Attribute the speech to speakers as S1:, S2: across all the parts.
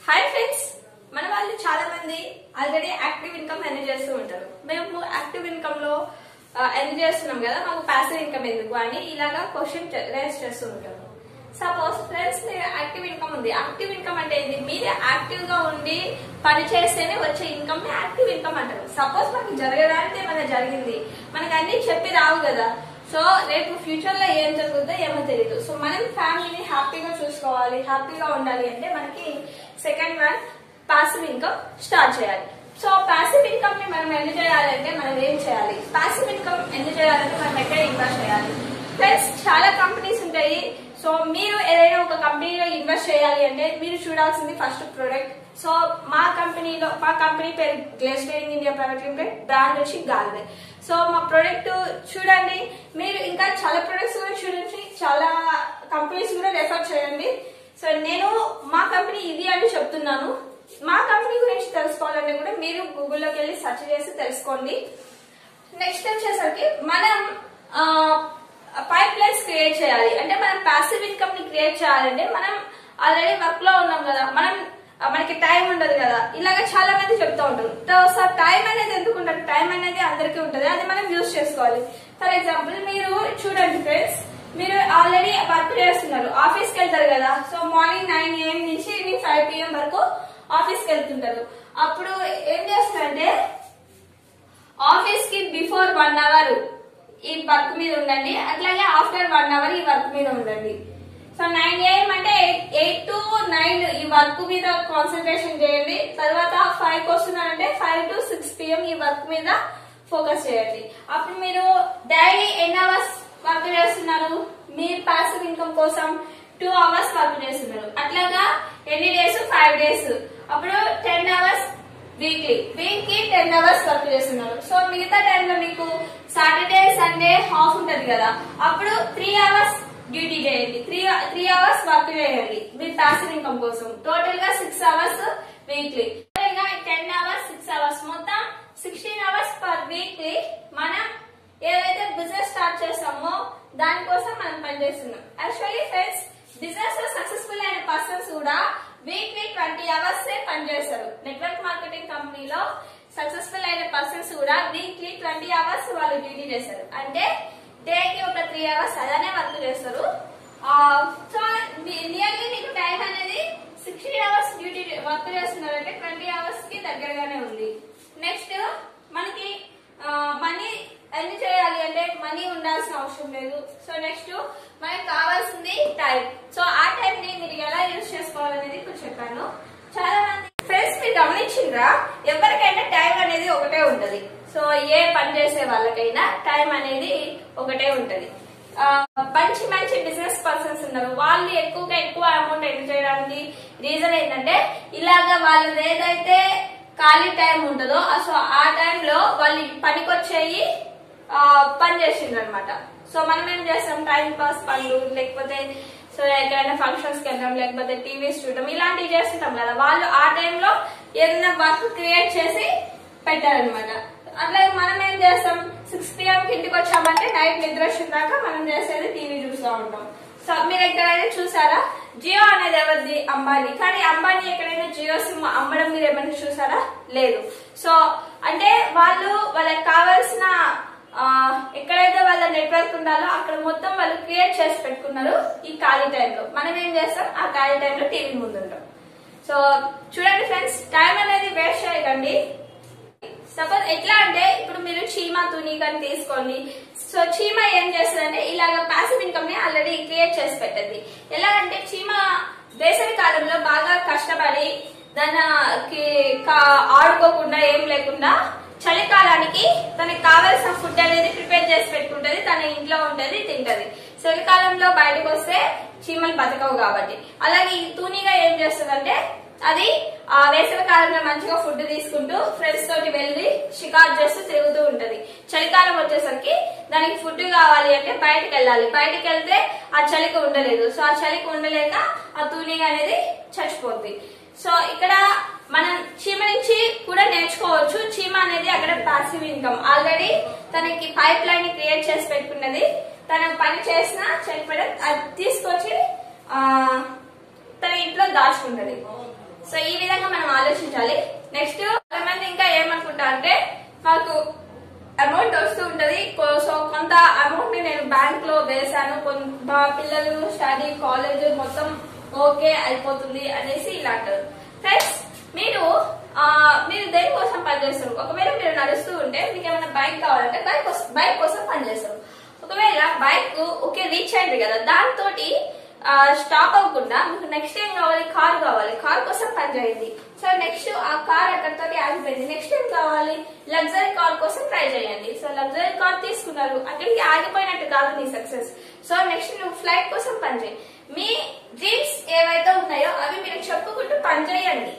S1: hi friends మన వాళ్ళు చాలా మంది ఆల్రెడీ యాక్టివ్ ఇన్కమ్ ఎర్న్ చేస్తూ ఉంటారు మేము యాక్టివ్ ఇన్కమ్ లో ఎర్న్ చేస్తున్నాం కదా మాకు ప్యాసివ్ ఇన్కమ్ ఎందుకు అని ఇలాగా క్వశ్చన్ రేస్ చేస్తూ ఉంటారు సపోజ్ ఫ్రెండ్స్ యాక్టివ్ ఇన్కమ్ ఉంది యాక్టివ్ ఇన్కమ్ అంటే ఏంటి మీరు యాక్టివ్ గా ఉండి పని చేస్తేనే వచ్చే ఇన్కమ్ ని యాక్టివ్ ఇన్కమ్ అంటారు సపోజ్ మనకి జరగడానికి ఏమైనా జరిగింది మనకి అన్ని చెప్పి రావు కదా సో రేపు ఫ్యూచర్ లో ఏం జరుగుతుందో ఏమో తెలియదు సో మనం ఫ్యామిలీని హ్యాపీగా చూసుకోవాలి హ్యాపీగా ఉండాలి అంటే మనకి second one passive income start చేయాలి సో పాసివ్ ఇన్కమ్ ని మనం ఎన్ని చేయాలంటే మనం ఏం చేయాలి పాసివ్ ఇన్కమ్ ఎన్ని చేయాలంటే మనం ఎక్కడ ఇన్వెస్ట్ చేయాలి ప్లస్ చాలా కంపెనీస్ ఉంటాయి సో మీరు ఏదైనా ఒక కంపెనీలో ఇన్వెస్ట్ చేయాలి అంటే మీరు చూడాల్సింది ఫస్ట్ ప్రొడక్ట్ సో మా కంపెనీలో మా కంపెనీ పేరు గ్లేస్టరింగ్ ఇండియా ప్రైవేట్ లిమిటెడ్ బ్రాండ్ వచ్చి గాల్వే సో మా ప్రొడక్ట్ చూడండి మీరు ఇంకా చాలా ప్రొడక్ట్స్ కూడా చూడండి చాలా కంపెనీస్ కూడా రెఫర్ చేయండి సో నేను మా కంపెనీ ఇది అని చెప్తున్నాను మా కంపెనీ గురించి తెలుసుకోవాలంటే కూడా మీరు గూగుల్లోకి వెళ్ళి సెర్చ్ చేసి తెలుసుకోండి నెక్స్ట్ వచ్చేసరికి మనం పైప్ లైన్స్ క్రియేట్ చేయాలి అంటే మనం పాసివ్ ఇన్కమ్ ని క్రియేట్ చేయాలంటే మనం ఆల్రెడీ వర్క్ లో ఉన్నాం కదా మనం ఆ, మనకి టైం ఉండదు కదా ఇలాగ చాలా మంది చెప్తూ ఉంటారు సో టైం అనేది ఎందుకు ఉండదు టైం అనేది అందరికీ ఉంటుంది అది మనం యూజ్ చేసుకోవాలి ఫర్ ఎగ్జాంపుల్ మీరు చూడండి ఫ్రెండ్స్ మీరు ఆల్రెడీ వర్క్ చేస్తున్నారు ఆఫీస్ కి వెళ్తారు కదా సో మార్నింగ్ నైన్ ఏఎం నుంచి ఈవినింగ్ ఫైవ్ పిఎం వరకు ఆఫీస్ కి వెళ్తుంటారు అప్పుడు ఏం చేస్తారంటే ఆఫీస్ కి బిఫోర్ వన్ అవర్ ఈ వర్క్ మీద ఉండండి అట్లాగే ఆఫ్టర్ వన్ అవర్ ఈ వర్క్ మీద ఉండండి సో నైన్ ఏఎం అంటే ఎయిట్ టు నైన్ ఈ వర్క్ మీద కాన్సన్ట్రేషన్ చేయండి తర్వాత ఫైవ్ కి వస్తున్నారంటే ఫైవ్ టు సిక్స్ పిఎం ఈ వర్క్ మీద ఫోకస్ చేయండి అప్పుడు మీరు డైలీ ఎన్ని అవర్స్ వర్క్ చేస్తున్నారు మీరు పాసివ్ ఇన్కమ్ కోసం టూ అవర్స్ వర్క్ చేస్తున్నారు అట్లాగా ఎన్ని డేస్ ఫైవ్ డేస్ అప్పుడు టెన్ అవర్స్ వీక్లీ వీక్ కి టెన్ అవర్స్ వర్క్ చేస్తున్నారు సో మిగతా టైంలో మీకు సాటర్డే సండే హాఫ్ ఉంటది కదా అప్పుడు త్రీ అవర్స్ డ్యూటీ చేయండి త్రీ త్రీ అవర్స్ వర్క్ చేయండి మీ ప్యాసివ్ ఇన్కమ్ కోసం టోటల్ గా సిక్స్ అవర్స్ వీక్లీ టోటల్ గా టెన్ అవర్స్ సిక్స్ అవర్స్ మొత్తం సిక్స్టీన్ అవర్స్ పర్ వీక్లీ మనం ఏదైతే బిజినెస్ స్టార్ట్ చేస్తామో దానికోసం మనం పనిచేస్తున్నాం యాక్చువల్లీ ఫ్రెండ్స్ బిజినెస్ లో సక్సెస్ఫుల్ అయిన పర్సన్స్ కూడా వీక్లీ ట్వంటీ అవర్స్ పనిచేస్తారు నెట్వర్క్ మార్కెటింగ్ కంపెనీలో సక్సెస్ఫుల్ అయిన పర్సన్స్ కూడా వీక్లీ ట్వంటీ అవర్స్ వాళ్ళు డ్యూటీ చేస్తారు అంటే డే కి ఒక త్రీ అవర్స్ అలానే వర్క్ చేస్తారు సో నియర్లీ మీకు టైం అనేది సిక్స్టీన్ అవర్స్ డ్యూటీ వర్క్ చేస్తున్నారంటే ట్వంటీ అవర్స్ కి దగ్గరగానే ఉంది నెక్స్ట్ మనకి మనీ ఎన్ని చేయాలి అంటే మనీ ఉండాల్సిన అవసరం లేదు సో నెక్స్ట్ మనకి కావాల్సింది టైం సో ఆ టైం ని మీరు ఎలా యూజ్ చేసుకోవాలనేది ఇప్పుడు చెప్పాను చాలా మంది ఫ్రెండ్స్ మీరు గమనించిండ్రా ఎవరికైనా టైం అనేది ఒకటే ఉంటది సో ఏ పని చేసే వాళ్ళకైనా టైం అనేది ఒకటే ఉంటది ఆ, మంచి మంచి బిజినెస్ పర్సన్స్ ఉన్నారు వాళ్ళు ఎక్కువగా ఎక్కువ అమౌంట్ ఎర్న్ చేయడానికి రీజన్ ఏంటంటే ఇలాగా వాళ్ళది ఏదైతే ఖాళీ టైం ఉంటుందో ఆ- సో ఆ టైంలో వాళ్ళు పనికొచ్చేయి ఆ, పని చేసిండ్రు అనమాట సో మనం ఏం చేస్తాం టైం పాస్ పనులు లేకపోతే సో ఎక్కడైనా ఫంక్షన్స్ కి వెళ్దాం లేకపోతే టీవీస్ చూడడం ఇలాంటివి చేస్తుంటాం కదా వాళ్ళు ఆ టైంలో ఏదైనా వర్క్ క్రియేట్ చేసి పెట్టారనమాట అట్లాగే మనం ఏం చేస్తాం సిక్స్ పిఎం కి ఇంటికి వచ్చామంటే నైట్ నిద్ర వచ్చిన దాకా మనం చేసేది టీవీ చూస్తూ ఉంటాం సో మీరు ఎక్కడైనా చూసారా జియో అనేది ఎవరిది అంబానీ కానీ అంబానీ ఎక్కడైనా జియో సిమ్ అమ్మడం మీరు ఏమైనా చూసారా లేదు సో అంటే వాళ్ళు వాళ్ళకి కావాల్సిన ఆ, ఎక్కడైతే వాళ్ళ నెట్వర్క్ ఉండాలో అక్కడ మొత్తం వాళ్ళు క్రియేట్ చేసి పెట్టుకున్నారు ఈ ఖాళీ టైంలో మనం ఏం చేస్తాం ఆ ఖాళీ టైంలో టీవీ ముందు ఉంటాం సో చూడండి ఫ్రెండ్స్ టైం అనేది వేస్ట్ చేయకండి సపోజ్ ఎట్లా అంటే ఇప్పుడు మీరు చీమా తుని కానీ తీసుకోండి సో చీమ ఏం చేస్తుందంటే ఇలాగ పాసివ్ ఇన్కమ్ ని ఆల్రెడీ క్రియేట్ చేసి పెట్టింది ఎలా అంటే చీమ వేసవి కాలంలో బాగా కష్టపడి దానికి కా- ఆడుకోకుండా ఏం లేకుండా చలికాలానికి తనకి కావాల్సిన ఫుడ్ అనేది ప్రిపేర్ చేసి పెట్టుకుంటది తన ఇంట్లో ఉంటది తింటది చలికాలంలో బయటకు వస్తే చీమలు బతకవు కాబట్టి అలాగే ఈ తూనిగా ఏం చేస్తుందంటే అది ఆ వేసవి కాలంలో మంచిగా ఫుడ్ తీసుకుంటూ ఫ్రెండ్స్ తోటి వెళ్ళి షికారు చేస్తూ తిరుగుతూ ఉంటది చలికాలం వచ్చేసరికి దానికి ఫుడ్ కావాలి అంటే బయటకు వెళ్ళాలి బయటకు వెళ్తే ఆ చలికి ఉండలేదు సో ఆ చలికి ఉండలేక ఆ తూనిగా అనేది చచ్చిపోద్ది సో ఇక్కడ మనం చీమ నుంచి కూడా నేర్చుకోవచ్చు చీమ అనేది అక్కడ పాసివ్ ఇన్కమ్ ఆల్రెడీ తనకి పైప్ లైన్ క్రియేట్ చేసి పెట్టుకున్నది తన పని చేసిన చనిపోవడం అది తీసుకొచ్చి ఆ, తన ఇంట్లో దాచుకుంటది సో ఈ విధంగా మనం ఆలోచించాలి నెక్స్ట్ కొంతమంది ఇంకా ఏమనుకుంటా అంటే మాకు అమౌంట్ వస్తూ ఉంటది కొ- సో కొంత అమౌంట్ ని నేను బ్యాంక్ లో వేసాను కొన్- మా పిల్లలు స్టడీ కాలేజ్ మొత్తం ఓకే అయిపోతుంది అనేసి ఇలా అంటారు ఫ్రెండ్స్ మీరు ఆ, మీరు దేనికోసం పనిచేస్తారు ఒకవేళ మీరు నడుస్తూ ఉంటే మీకు ఏమైనా బైక్ కావాలంటే బైక్ కోసం బైక్ కోసం పనిచేస్తారు ఒకవేళ బైక్ ఓకే రీచ్ అయింది కదా దాంతో స్టాప్ అవ్వకుండా మీకు నెక్స్ట్ ఏం కావాలి కార్ కావాలి కార్ కోసం పని చేయండి సో నెక్స్ట్ ఆ కార్ అక్కడితో ఆగిపోయింది నెక్స్ట్ ఏం కావాలి లగ్జరీ కార్ కోసం ట్రై చేయండి సో లగ్జరీ కార్ తీసుకున్నారు అక్కడికి ఆగిపోయినట్టు కాదు మీ సక్సెస్ సో నెక్స్ట్ నువ్వు ఫ్లైట్ కోసం పని చేయి మీ డ్రీమ్స్ ఏవైతే ఉన్నాయో అవి మీరు చెప్పుకుంటూ పని చేయండి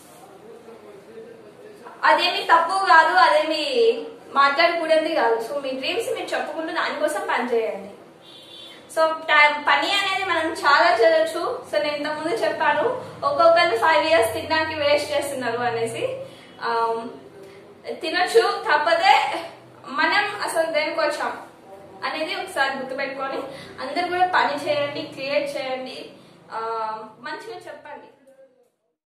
S1: అదేమి తప్పు కాదు అదేమి మాట్లాడకూడదు కాదు సో మీ డ్రీమ్స్ మీరు చెప్పుకుంటూ దానికోసం పని చేయండి సో టైం పని అనేది మనం చాలా చేయొచ్చు సో నేను ఇంతకుముందు చెప్పాను ఒక్కొక్కరిని ఫైవ్ ఇయర్స్ తినడానికి వేస్ట్ చేస్తున్నారు అనేసి ఆమ్, తినొచ్చు కాకపోతే మనం అసలు దేనికి వచ్చాం అనేది ఒకసారి గుర్తుపెట్టుకొని అందరు కూడా పని చేయండి క్రియేట్ చేయండి ఆ, మంచిగా చెప్పండి